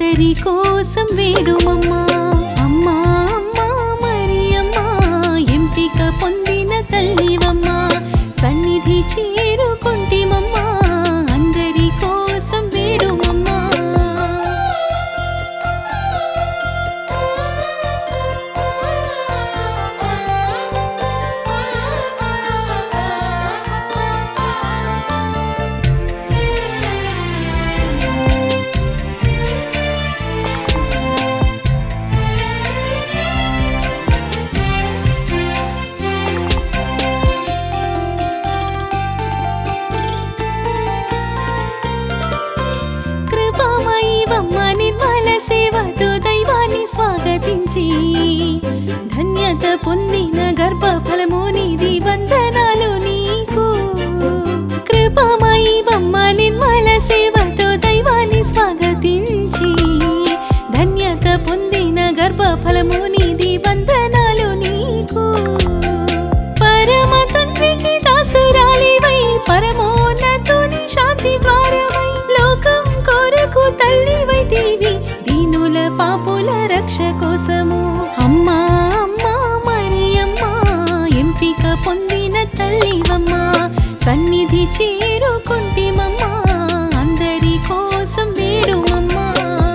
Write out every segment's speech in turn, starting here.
అందరి కోసం వేడుమమ్మా అమ్మా అమ్మా మరి అమ్మా ఎంపిక పొందిన తల్లివమ్మా సన్నిధి చేరుకుంటిమమ్మా అందరి కోసం వేడుమమ్మా కృపామయీవమ్మ నిర్మల సేవతో దైవాన్ని స్వాగతించి ధన్యత పొందిన గర్భఫలము నీది వందనాలు నీకు కృపామయీవమ్మ నిర్మల సేవతో దైవాన్ని స్వాగతించి ధన్యత పొందిన గర్భఫలము నీది వందనాలు నీకు పరమ తండ్రికి దాసురాలివై పరమోన్నతుని శాంతి ద్వారమై లోకం కొరకు తల్లివై దేవి దీనుల పాపుల రక్ష కోసము అమ్మా అమ్మా మరి అమ్మా ఎంపిక పొందిన తల్లివమ్మా సన్నిధి చేరుకుంటిమమ్మా అందరి కోసం వేడుమమ్మా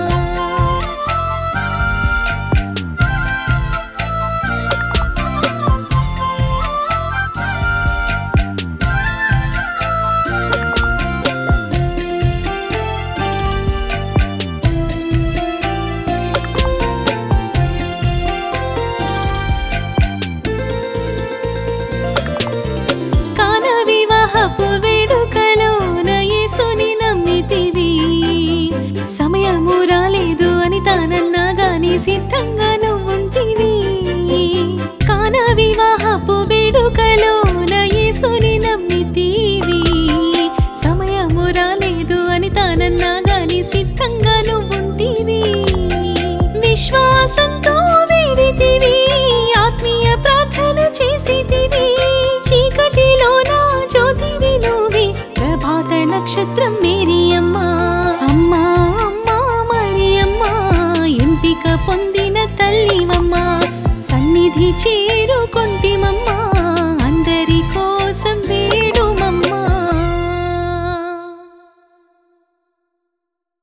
కాన వివాహపు వేడుకలోన యేసుని నమ్మితివి సమయము రాలేదు అని తానన్నా గాని సిద్ధంగా నువ్వుంటివి కాన వివాహపు వేడుకలోన యేసుని నమ్మితివి సమయము రాలేదు అని తానన్నా గాని సిద్ధంగా నువ్వుంటివి విశ్వాసం